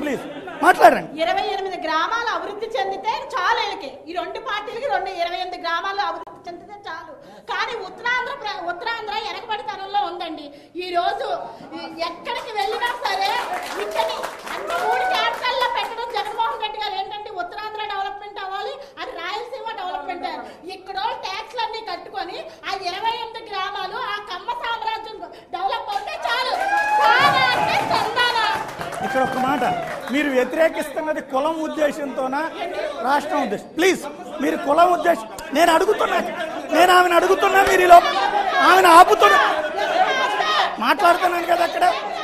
Please మాట్లాడండి ఇరవై ఎనిమిది గ్రామాలు అభివృద్ధి చెందితే చాలు వీళ్ళకి ఈ రెండు పార్టీలకి రెండు ఇరవై ఎనిమిది గ్రామాలు అభివృద్ధి చెందితే చాలు కానీ ఉత్తరాంధ్ర ప్ర- ఉత్తరాంధ్ర వెనకబడితనంలో ఉందండి ఈ రోజు ఈ- ఎక్కడికి వెళ్ళినా సరే ఇక్కడి అన్ని మూడు క్యాపిటల్లో పెట్టడం జగన్మోహన్ రెడ్డి గారు ఏంటంటే ఉత్తరాంధ్ర డెవలప్మెంట్ అవ్వాలి అది రాయలసీమ డెవలప్మెంట్ అవ్వాలి. ఇక్కడ ట్యాక్స్లు అన్ని కట్టుకొని ఆ ఇరవై ఎనిమిది గ్రామాలు ఆ కమ్మ సామ్రాజ్యం డెవలప్ అవుతే చాలు చాలా అంటే చందానా ఇక్కడ ఒక మాట మీరు వ్యతిరేకిస్తున్నది కులం ఉద్దేశంతోనా రాష్ట్రం ఉద్దేశం ప్లీజ్ మీరు కులం ఉద్దేశం నేను అడుగుతున్నా నేను ఆమెను అడుగుతున్నా మీరు ఈ లోపల ఆమెను ఆపుతున్నా మాట్లాడుతున్నాను కదా అక్కడ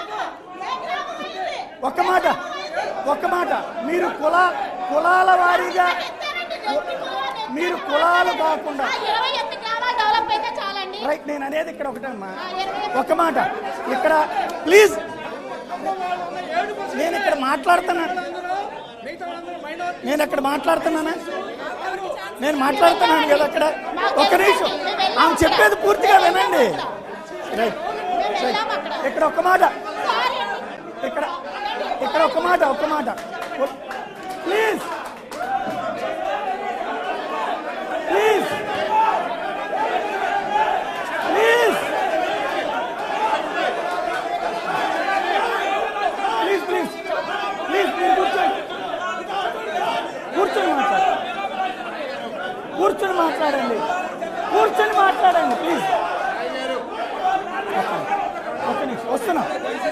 ఒక్క మాట ఒక్క మాట మీరు కుల కులాల వారీగా మీరు కులాలు కాకుండా ఆ ఇరవై ఎనిమిది గ్రామాలు డెవలప్ అయితే చాలండి రైట్ నేను అనేది ఇక్కడ ఒకటమ్మా ఆ ఇరవై ఒక మాట ఇక్కడ ప్లీజ్ నేను ఇక్కడ మాట్లాడుతున్నాను నేను ఇక్కడ మాట్లాడుతున్నానా నేను మాట్లాడుతున్నాను కదా అక్కడ ఒక్క నిమిషం ఆమె చెప్పేది పూర్తిగా వినండి రైట్ మేము వెళ్ళాం అక్కడ ఇక్కడ ఒక్క మాట సారీ ఇక్కడ ఇక్కడ ఒక్క మాట ఒక్క మాట please please please please please please please కూర్చోండి కూర్చొని మాట్లాడండి కూర్చొని మాట్లాడండి కూర్చొని మాట్లాడండి ప్లీజ్ ఒక్క నిమిషం వస్తున్నా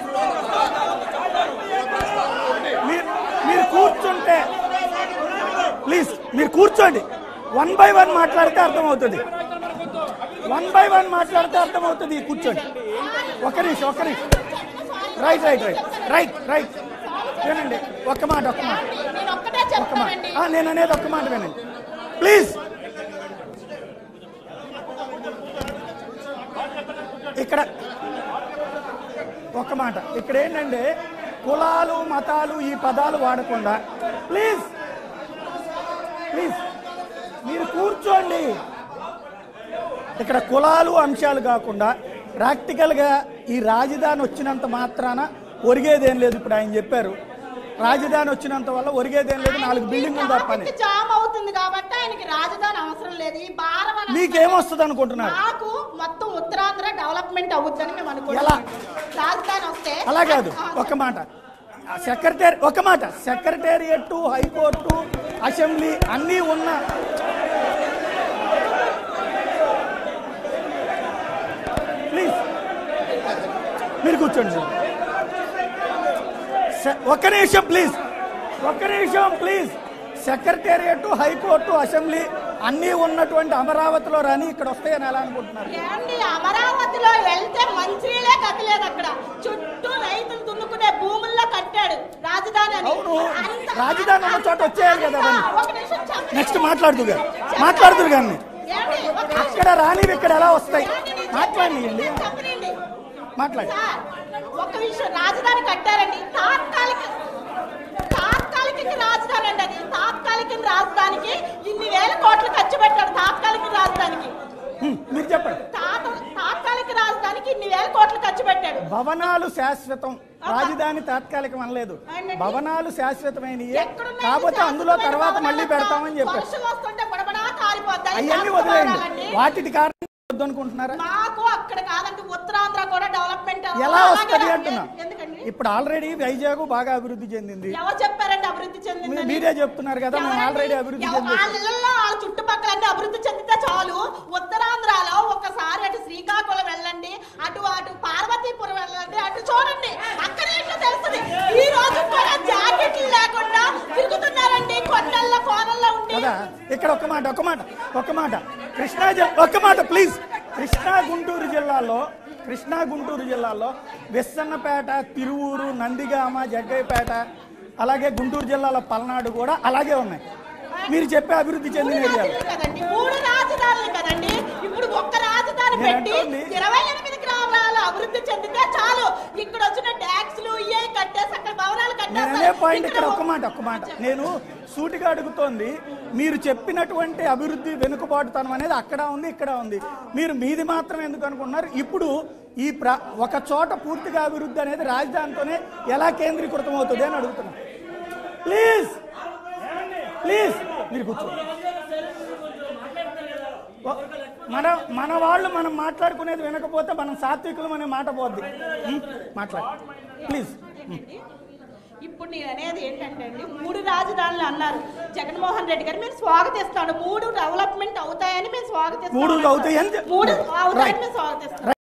మీరు మీరు కూర్చుంటే ప్లీజ్ మీరు కూర్చోండి వన్ బై వన్ మాట్లాడితే అర్థమవుతుంది వన్ బై వన్ మాట్లాడితే అర్థమవుతుంది కూర్చోండి ఒక నిమిషం ఒక నిమిషం right right right right right వినండి ఒక్క మాట ఒక్క మాట నేను ఒక్కటే ఒక్క మాట చెప్తానండి ఆ, నేను అనేది ఒక్క మాట వినండి ప్లీజ్ ఇక్కడ ఒక్క మాట ఇక్కడ ఏంటంటే కులాలు మతాలు ఈ పదాలు వాడకుండా ప్లీజ్ ప్లీజ్ మీరు కూర్చోండి ఇక్కడ కులాలు అంశాలు కాకుండా ప్రాక్టికల్గా ఈ రాజధాని వచ్చినంత మాత్రాన ఒరిగేదేం లేదు ఇప్పుడు ఆయన చెప్పారు రాజధాని వచ్చినంత వల్ల ఒరిగేదేం లేదు నాలుగు బిల్డింగులు తప్పని ట్రాఫిక్ జామ్ అవుతుంది కాబట్టి ఆయనకి రాజధాని అవసరం లేదు ఈ భారం అని మీకేమొస్తుంది అనుకుంటున్నారు నాకు మొత్తం ఉత్తరాంధ్ర డెవలప్మెంట్ అవుతుందని మేము ఎలా? అనుకుంటున్నాం రాజధాని వస్తే అలా కాదు ఆ, ఒక మాట సెక్రటరీ ఒక మాట సెక్రటేరియట్ హైకోర్టు అసెంబ్లీ అన్నీ ఉన్న ప్లీజ్ మీరు కూర్చోండి సె- ఒక్క నిమిషం ప్లీజ్ ఒక్క నిమిషం ప్లీజ్ సెక్రటేరియట్ హైకోర్టు అసెంబ్లీ అన్నీ ఉన్నటువంటి అమరావతిలో రాని ఇక్కడ వస్తాయని ఎలా అనుకుంటున్నారు ఏమండి అమరావతిలో వెళ్తే మంచినీళ్ళే కట్టలేదు అక్కడ చుట్టూ రైతులు దున్నుకునే భూముల్లో కట్టాడు రాజధాని అని. అవును. అంత- రాజధాని ఉన్న చోట వచ్చేయాలి కదా అవన్నీ. ఒక నిమిషం చెప్పండి. నెక్స్ట్ మాట్లాడుతూ గారు మాట్లాడుతురు కానీ ఏమండి? ఒక నిమిషం. అక్కడ రానివి ఇక్కడ ఎలా వస్తాయి ఏమండి? నేను మాట్లాడియండి చెప్పండి. చెప్పనండి. మాట్లాడి సార్, ఒక విషయం రాజధాని కట్టారండి తాత్కాలిక తాత్కాలిక రాజధాని అండి అది తాత్కాలిక రాజధానికి ఇన్ని వేల కోట్లు ఖర్చు పెట్టాడు తాత్కాలిక రాజధానికి హ్మ్, మీరు చెప్పండి తాత తాత్కాలిక రాజధానికి ఇన్ని వేల కోట్లు ఖర్చు పెట్టాడు భవనాలు శాశ్వతం రాజధాని తాత్కాలికం అనలేదు అవునండి. భవనాలు శాశ్వతమైనవి ఎక్కడున్నాయి కాకపోతే అందులో శాశ్వతమైన తర్వాత మళ్ళీ భవనాలు? పెడతామని చెప్పారు వర్షం వస్తుంటే బడబడా కాలిపోతాయి అవన్నీ శాశ్వత వదిలేయండి భవనాలండి. వాటికి కారణం వద్దు అనుకుంటున్నారా మాకు అక్కడ కాదండి ఉత్తరాంధ్ర కూడా డెవలప్మెంట్ అవ్వాలి. ఎలా అలాగే వస్తుంది రా- అంటున్నా ఎందుకండి ఇప్పుడు ఆల్రెడీ వైజాగ్ బాగా అభివృద్ధి చెందింది ఎవరు చెప్పారండి అభివృద్ధి మీ- చెందిందని మీరే చెప్తున్నారు కదా మేము ఎవరండి? ఆల్రెడీ అభివృద్ధి ఎవ- చెంది వాళ్ళ ఇళ్ళల్లో వాళ్ళ చుట్టుపక్కల అన్ని అభివృద్ధి చెందితే చాలు ఉత్తరాంధ్రలో ఒకసారి అటు శ్రీకాకుళం వెళ్ళండి అటు అటు పార్వతీపురం వెళ్ళండి అటు చూడండి అక్కడ ఏంటో తెలుస్తుంది ఈ రోజు కూడా జాకెట్లు లేకుండా తిరుగుతున్నారండి కొండల్లో కోనల్లో ఉండి కదా ఇక్కడ ఒక మాట ఒక మాట ఒక మాట కృష్ణా జిల్లా ఒక మాట ప్లీజ్ కృష్ణా గుంటూరు జిల్లాలో కృష్ణా గుంటూరు జిల్లాలో విస్సన్నపేట తిరువూరు నందిగామ జగ్గయ్యపేట అలాగే గుంటూరు జిల్లాలో పల్నాడు కూడా అలాగే ఉన్నాయి మీరు చెప్పే అభివృద్ధి చెందిన మూడు ఏరియాలు రాజధానులు కదండి మూడు రాజధానులు కదండి ఇప్పుడు ఒక్క రాజధాని నేను పెట్టి అంటోంది- ఇరవై ఎనిమిది గ్రామాలు అభివృద్ధి చెందితే చాలు ఇక్కడ వచ్చిన ట్యాక్స్లు ఇవే కట్టేసి అక్కడ భవనాలు నేను అనే కట్టేస్తారు పాయింట్ ఇక్కడ ఒక్క మాట ఒక్క మాట నేను సూటిగా అడుగుతోంది మీరు చెప్పినటువంటి అభివృద్ధి వెనుకబాటుతనం అనేది అక్కడ ఉంది ఇక్కడ ఉంది మీరు మీది మాత్రం ఎందుకు అనుకున్నారు ఇప్పుడు ఈ ప్ర ఒక చోట పూర్తిగా అభివృద్ధి అనేది రాజధానితోనే ఎలా కేంద్రీకృతం అవుతుంది అని అడుగుతున్నాను ప్లీజ్ ప్లీజ్ మీరు కూర్చోండి ఓ, మన మన వాళ్ళు మనం మాట్లాడుకునేది వినకపోతే మనం సాత్వికులం అనే మాట పోద్ది ఉం? మాట్లాడు ప్లీజ్ ఇప్పుడు నేను అనేది ఏంటంటే అండి మూడు రాజధానులు అన్నారు జగన్మోహన్ రెడ్డి గారు మేము స్వాగతిస్తాను మూడు డెవలప్మెంట్ అవుతాయని మేము స్వాగతిస్తాం మూడు అవుతాయని చెప్- మూడు అవుతాయని Right. మేము స్వాగతిస్తాం